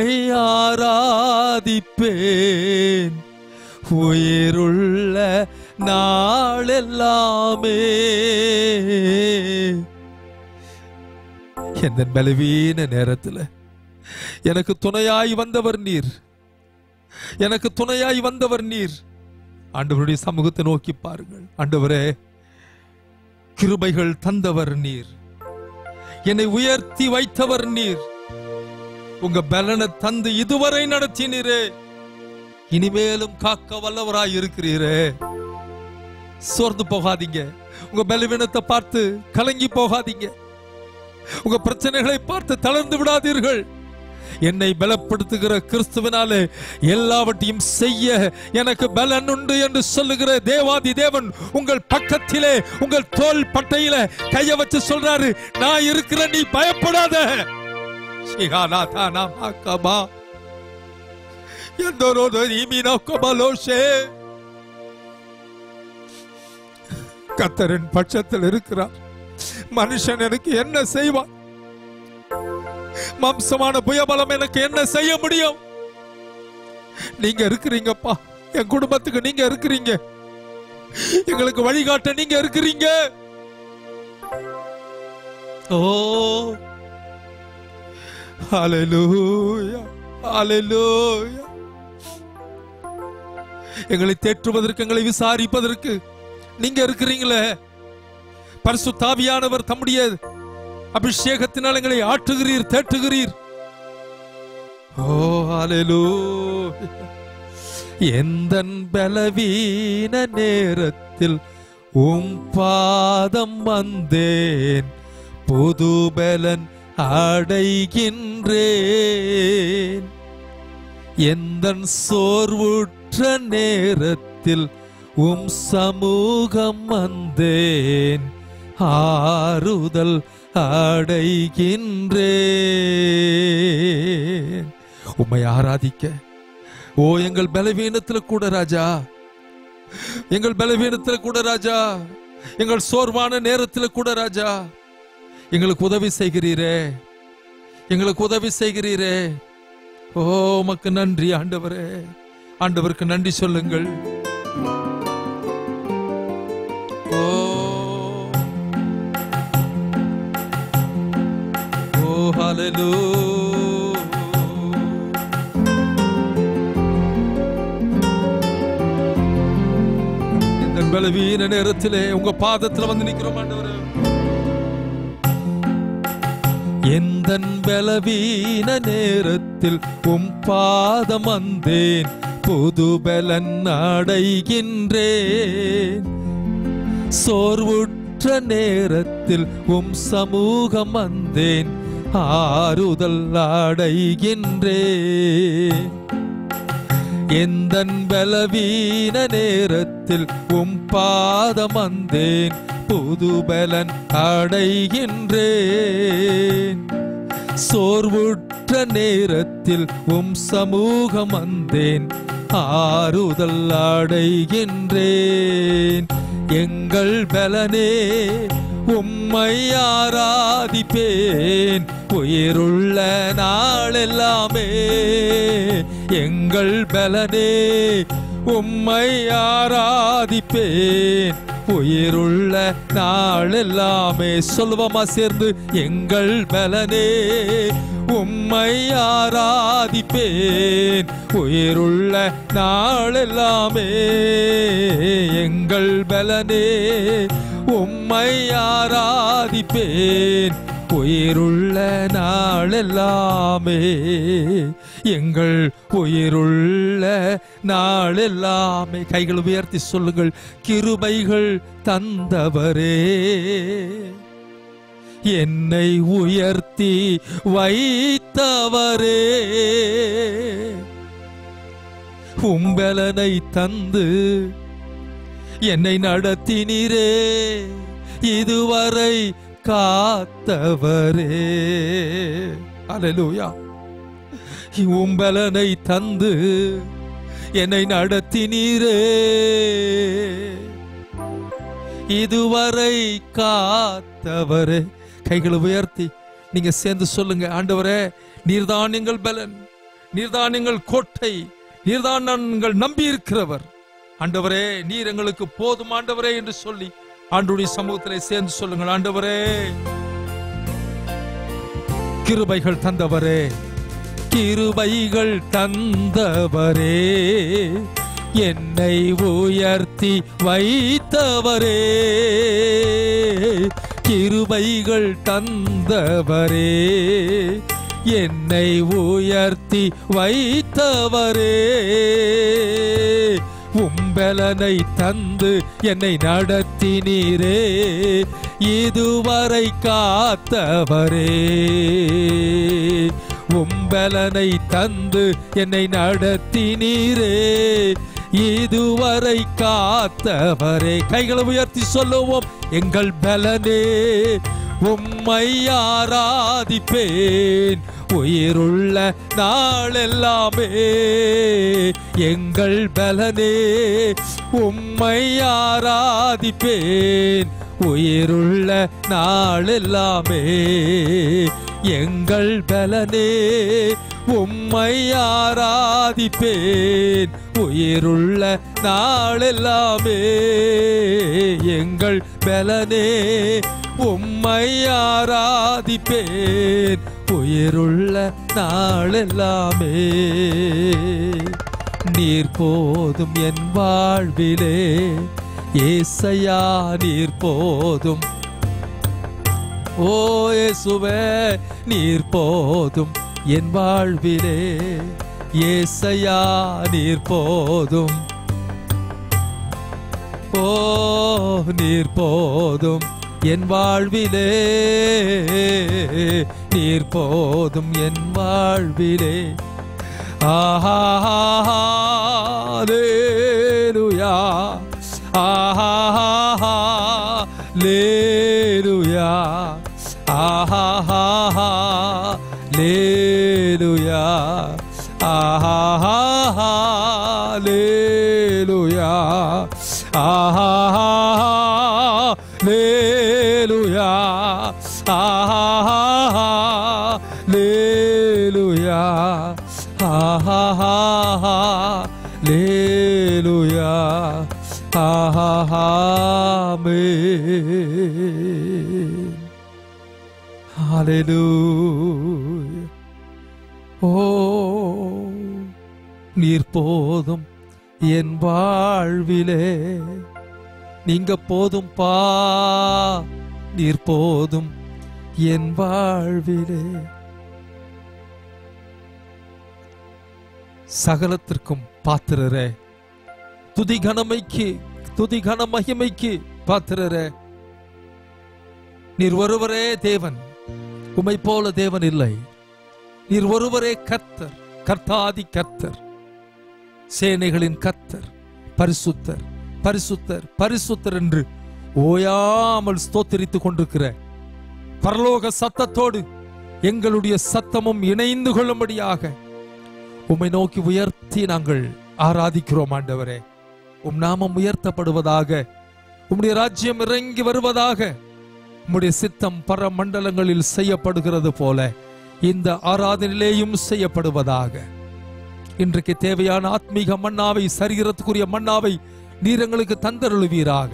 ஆராதிப்பேன் உயிருள்ள நாளெல்லாமே எந்த பலவீன நேரத்தில் எனக்கு துணையாய் வந்தவர் நீர் எனக்கு துணையாய் வந்தவர் நீர் ஆண்டவருடைய சமூகத்தை நோக்கி பாருங்கள் ஆண்டவரே கிருபைகள் தந்தவர் நீர் என்னை உயர்த்தி வைத்தவர் நீர் உங்க பலனை தந்து இதுவரை நடத்தினீரே இனிமேலும் காக்க வல்லவராய் இருக்கிறீரே சோர்ந்து போகாதீங்க உங்க பலவீனத்தை பார்த்து கலங்கி போகாதீங்க உங்க பிரச்சனைகளை பார்த்து தளர்ந்து விடாதீர்கள் என்னை பலப்படுத்துகிற கிறிஸ்துவினாலே எல்லாவற்றையும் செய்ய எனக்கு பலன் உண்டு என்று சொல்லுகிற தேவாதி தேவன் உங்கள் பக்கத்திலே உங்கள் தோல் பட்டையில கைய வச்சு சொல்றாரு நான் இருக்கிற நீ பயப்படாத சிகானாதானா மாக்கபா. எந்தோரோதோ ஈமினோ கொபலோஷே. கர்த்தரின் பட்சத்தில் இருக்கிறார் மனுஷன் எனக்கு என்ன செய்வான் மாம்சமான புயபலம் எனக்கு என்ன செய்ய முடியும் நீங்க இருக்கிறீங்கப்பா என் குடும்பத்துக்கு நீங்க இருக்கிறீங்க எங்களுக்கு வழிகாட்ட நீங்க இருக்கிறீங்க ஓ ஹalleluya ஹalleluya எங்களை தேற்றுவதற்கு எங்களை விசாரிப்பதற்கு நீங்க இருக்கிறீங்களே பரிசுத்தாவியானவர் தம்முடைய அபிஷேகத்தினால் எங்களை ஆற்றுகிறீர் தேற்றுகிறீர் ஓ ஹalleluya எந்தன் பலவீன நேரத்தில் உம் பாதம் வந்தேன் புது பலன் அடைகின்றேன் எந்தன் சோர்வுற்ற நேரத்தில் உம் சமூகம் வந்தேன் ஆறுதல் அடைகின்றேன் உம்மை ஆராதிக்க ஓ எங்கள் பலவீனத்துல கூட ராஜா எங்கள் பலவீனத்துல கூட ராஜா எங்கள் சோர்வான நேரத்துல கூட ராஜா எங்களுக்கு உதவி செய்கிறீரே எங்களுக்கு உதவி செய்கிறீரே ஓ உமக்கு நன்றி ஆண்டவரே ஆண்டவருக்கு நன்றி சொல்லுங்கள் ஓ ஓ ஹalleluya இந்த பலவீன நேரத்திலே உங்க பாதத்துல வந்து நிக்கிறோம் ஆண்டவரே எந்தன் பலவீன நேரத்தில் உம் பாதம் வந்தேன் புது பலன் அடைகின்றேன் சோர்வுற்ற நேரத்தில் உம் சமூகம் வந்தேன் ஆறுதல் அடைகின்றேன் எந்தன் பலவீன நேரத்தில் உம் பாதம் வந்தேன் புது பலன் அடைகின்றேன் சோர்வுற்ற நேரத்தில் உம் சமூகம் வந்தேன் ஆறுதல் அடைகின்றேன் எங்கள் பலனே உம்மை ஆராதிப்பேன் உயிருள்ள நாளெல்லாமே எங்கள் பலனே உம்மை ஆராதிப்பேன் உயிருள்ள நாளெல்லாமே சொல்லுவோமா சேர்ந்து எங்கள் பலனே உம்மை ஆராதிப்பேன் உயிருள்ள நாளெல்லாமே எங்கள் பலனே உம்மை ஆராதிப்பேன் உயிருள்ள நாளெல்லாமே எங்கள் உயிருள்ள நாளெல்லாமே கைகள் உயர்த்தி சொல்லுங்கள் கிருபைகள் தந்தவரே என்னை உயர்த்தி வைத்தவரே உம்பலனை தந்து என்னை நடத்தினீரே இதுவரை காத்தவரே அலலூயா உம்பலனை தந்து என்னை நடத்தினீரே இதுவரை காத்தவரே கைகளை உயர்த்தி நீங்க சேர்ந்து சொல்லுங்க ஆண்டவரே நீர்தான் எங்கள் பலன் நீர்தான் எங்கள் கோட்டை நீர்தான் நாங்கள் நம்பி இருக்கிறவர் ஆண்டவரே நீர் எங்களுக்கு போதும் ஆண்டவரே என்று சொல்லி ஆண்டுடைய சமூகத்திலே சேர்ந்து சொல்லுங்கள் ஆண்டவரே கிருபைகள் தந்தவரே கிருபைகள் தந்தவரே என்னை உயர்த்தி வைத்தவரே கிருபைகள் தந்தவரே என்னை உயர்த்தி வைத்தவரே உம்பலனை தந்து என்னை நடத்தினீரே இதுவரை காத்தவரே உம்பலனை தந்து என்னை நடத்தினீரே இதுவரை காத்தவரே கைகளை உயர்த்தி சொல்லுவோம் எங்கள் பலனே உம்மை ஆராதிப்பேன் உயிருள்ள நாளெல்லாமே எங்கள் பலனே உம்மை ஆராதிப்பேன் உயிருள்ள நாளெல்லாமே எங்கள் பலனே உம்மை ஆராதிப்பேன் உயிருள்ள நாளெல்லாமே எங்கள் பலனே உம்மை ஆராதிப்பேன் உயிருள்ள நாளெல்லாமே நீர் போதும் என் வாழ்விலே ஏசையா நீர் போதும் ஓ இயேசுவே நீர் போதும் என் வாழ்விலே ஏசையா நீர் போதும் ஓ நீர் போதும் என் வாழ்விலே நீர் போதும் என் வாழ்விலே ஆஹா லேலுயா ஆஹா லேலுயா ஆஹா லேலுயா ஆஹா லேலுயா ஆஹா லேலுயா ஆஹா லேலுயா ஆஹா லேலுயா ஆமென் ஹalleluya ஓ நீர் போதும் என் வாழ்விலே நீங்க போதும் பா நீர் போதும் என் வாழ்விலே சகலத்திற்கும் பாத்திரரே துதி கனமைக்கு துதி கன மகிமைக்கு பாத்திரரே நீர் ஒருவரே தேவன் உமை போல தேவன் இல்லை நீர் ஒருவரே கர்த்தர் கர்த்தாதி கர்த்தர் சேனைகளின் கர்த்தர் பரிசுத்தர் பரிசுத்தர் பரிசுத்தர் என்று ஓயாமல் ஸ்தோத்திரித்துக் கொண்டிருக்கிற பரலோக சத்தத்தோடு எங்களுடைய சத்தமும் இணைந்து கொள்ளும்படியாக உம்மை நோக்கி உயர்த்தி நாங்கள் ஆராதிக்கிறோம் ஆண்டவரே உம் நாமம் உயர்த்தப்படுவதாக உம்முடைய ராஜ்யம் இறங்கி வருவதாக உம்முடைய சித்தம் பரமண்டலங்களில் செய்யப்படுகிறது போல இந்த ஆராதனையிலேயும் செய்யப்படுவதாக இன்றைக்கு தேவையான ஆத்மீக மன்னாவை சரீரத்துக்குரிய மன்னாவை நீர் எங்களுக்கு தந்தருளுவீராக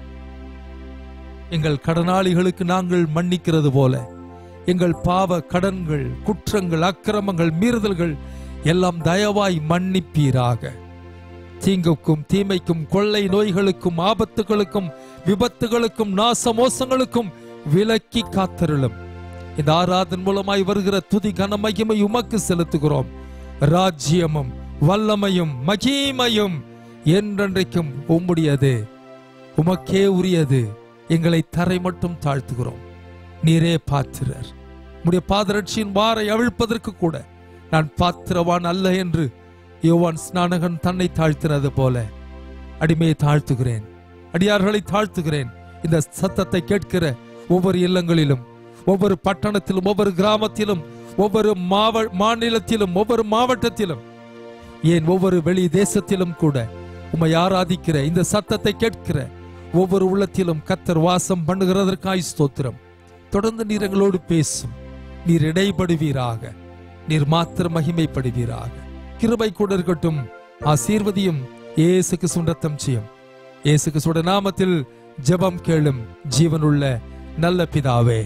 எங்கள் கடனாளிகளுக்கு நாங்கள் மன்னிக்கிறது போல எங்கள் பாவ கடன்கள் குற்றங்கள் அக்கிரமங்கள் மீறுதல்கள் எல்லாம் தயவாய் மன்னிப்பீராக தீங்குக்கும் தீமைக்கும் கொள்ளை நோய்களுக்கும் ஆபத்துகளுக்கும் விபத்துகளுக்கும் நாசமோசங்களுக்கும் விலக்கி காத்தருளும் இந்த ஆராதன் மூலமாய் வருகிற துதி கன மகிமை உமக்கு செலுத்துகிறோம் ராஜ்யமும் வல்லமையும் மகிமையும் என்றென்றைக்கும் உம்முடையது உமக்கே உரியது எங்களை தரை மட்டும் தாழ்த்துகிறோம் நீரே பாத்திரர் உம்முடைய பாதரட்சியின் வாரை அவிழ்ப்பதற்கு கூட நான் பாத்திரவான் அல்ல என்று யோவான் ஸ்நானகன் தன்னை தாழ்த்தினது போல அடிமையை தாழ்த்துகிறேன் அடியார்களை தாழ்த்துகிறேன் இந்த சத்தத்தை கேட்கிற ஒவ்வொரு இல்லங்களிலும் ஒவ்வொரு பட்டணத்திலும் ஒவ்வொரு கிராமத்திலும் ஒவ்வொரு மாவ மாநிலத்திலும் ஒவ்வொரு மாவட்டத்திலும் ஏன் ஒவ்வொரு வெளி தேசத்திலும் கூட உம்மை ஆராதிக்கிற இந்த சத்தத்தை கேட்கிற ஒவ்வொரு உள்ளத்திலும் கத்தர் வாசம் பண்ணுகிறதற்காய் ஸ்தோத்திரம் தொடர்ந்து நீர் எங்களோடு பேசும் நீர் இடைப்படுவீராக நீர் மாத்திரம் மகிமைப்படுவீராக கிருபை கூட இருக்கட்டும் ஆசீர்வதியும் ஏசுக்கு சுண்டத்தம் செய்யும் ஏசுக்கு சுட நாமத்தில் ஜெபம் கேளும் ஜீவனுள்ள நல்ல பிதாவே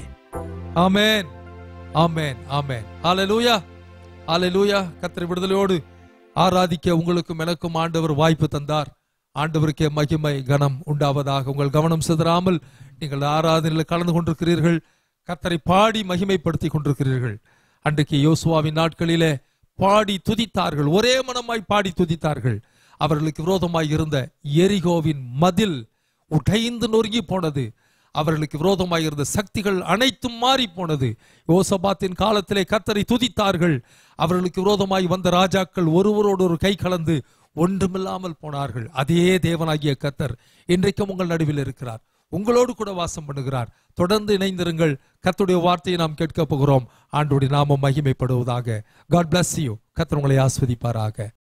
ஆமென் ஆமென் ஆமென் ஹalleluya ஹalleluya கர்த்தர் விடுதலையோடு ஆராதிக்க உங்களுக்கும் எனக்கும் ஆண்டவர் வாய்ப்பு தந்தார் ஆண்டவருக்கே மகிமை கனம் உண்டாவதாக உங்கள் கவனம் சிதறாமல் நீங்கள் ஆராதனையில் கலந்து கொண்டிருக்கிறீர்கள் கத்தரை பாடி மகிமைப்படுத்தி கொண்டிருக்கிறீர்கள் அன்றைக்கு யோசுவாவின் நாட்களிலே பாடி துதித்தார்கள் ஒரே மனமாய் பாடி துதித்தார்கள் அவர்களுக்கு விரோதமாய் இருந்த எரிகோவின் மதில் உடைந்து நொறுங்கி போனது அவர்களுக்கு விரோதமாய் இருந்த சக்திகள் அனைத்தும் மாறி போனது யோசபாத்தின் காலத்திலே கத்தரை துதித்தார்கள் அவர்களுக்கு விரோதமாய் வந்த ராஜாக்கள் ஒருவரோடு ஒரு கை கலந்து ஒன்றுமில்லாமல் போனார்கள் அதே தேவனாகிய கத்தர் இன்றைக்கும் உங்கள் நடுவில் இருக்கிறார் உங்களோடு கூட வாசம் பண்ணுகிறார் தொடர்ந்து இணைந்திருங்கள் கர்த்தருடைய வார்த்தையை நாம் கேட்க போகிறோம் ஆண்டோடைய நாமம் மகிமைப்படுவதாக காட் bless you கத்தர் உங்களை ஆஸ்வதிப்பாராக